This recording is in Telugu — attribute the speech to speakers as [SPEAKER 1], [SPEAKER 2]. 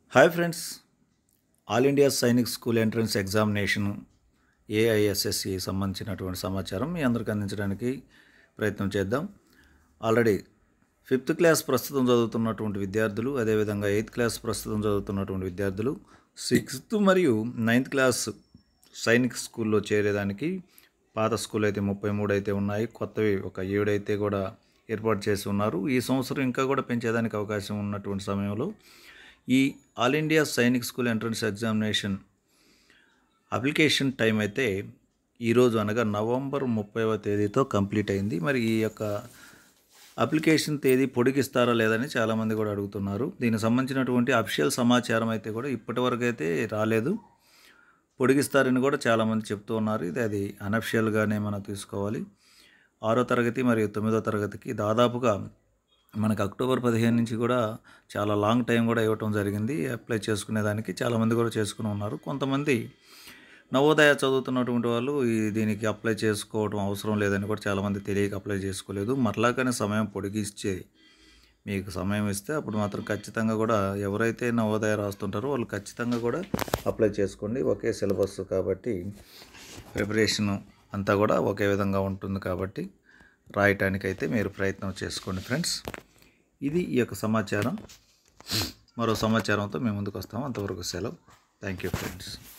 [SPEAKER 1] hi friends all India Sainik school entrance examination AISSC సంబంధించినటువంటి సమాచారం మీ అందరికి అందించడానికి ప్రయత్నం చేద్దాం ఆల్రెడీ ఫిఫ్త్ క్లాస్ ప్రస్తుతం చదువుతున్నటువంటి విద్యార్థులు అదేవిధంగా ఎయిత్ క్లాస్ ప్రస్తుతం చదువుతున్నటువంటి విద్యార్థులు సిక్స్త్ మరియు నైన్త్ క్లాస్ సైనిక్ స్కూల్లో చేరేదానికి పాత స్కూల్ అయితే ముప్పై మూడు అయితే ఉన్నాయి కొత్తవి ఒక ఏడు అయితే కూడా ఏర్పాటు చేసి ఉన్నారు ఈ సంవత్సరం ఇంకా కూడా పెంచేదానికి అవకాశం ఉన్నటువంటి సమయంలో ఈ all India Sainik school entrance examination application time అయితే ఈరోజు అనగా నవంబర్ ముప్పైవ తేదీతో కంప్లీట్ అయింది మరి ఈ యొక్క అప్లికేషన్ తేదీ పొడిగిస్తారా లేదని చాలామంది కూడా అడుగుతున్నారు దీనికి సంబంధించినటువంటి అఫిషియల్ సమాచారం అయితే కూడా ఇప్పటివరకు అయితే రాలేదు పొడిగిస్తారని కూడా చాలామంది చెప్తూ ఉన్నారు ఇది అది అనఫిషియల్గానే మనం తీసుకోవాలి ఆరో తరగతి మరియు తొమ్మిదో తరగతికి దాదాపుగా మనకు అక్టోబర్ పదిహేను నుంచి కూడా చాలా లాంగ్ టైం కూడా ఇవ్వటం జరిగింది అప్లై చేసుకునేదానికి చాలామంది కూడా చేసుకుని ఉన్నారు కొంతమంది నవోదయ చదువుతున్నటువంటి వాళ్ళు ఈ దీనికి అప్లై చేసుకోవడం అవసరం లేదని కూడా చాలామంది తెలియక అప్లై చేసుకోలేదు మరలాగానే సమయం పొడిగిచ్చే మీకు సమయం ఇస్తే అప్పుడు మాత్రం ఖచ్చితంగా కూడా ఎవరైతే నవోదయ రాస్తుంటారో వాళ్ళు ఖచ్చితంగా కూడా అప్లై చేసుకోండి ఒకే సిలబస్ కాబట్టి ప్రిపరేషన్ అంతా కూడా ఒకే విధంగా ఉంటుంది కాబట్టి రాయటానికైతే మీరు ప్రయత్నం చేసుకోండి ఫ్రెండ్స్ ఇది ఈ యొక్క సమాచారం మరో సమాచారంతో మేము ముందుకు వస్తాము అంతవరకు సెలవు థ్యాంక్ యూ ఫ్రెండ్స్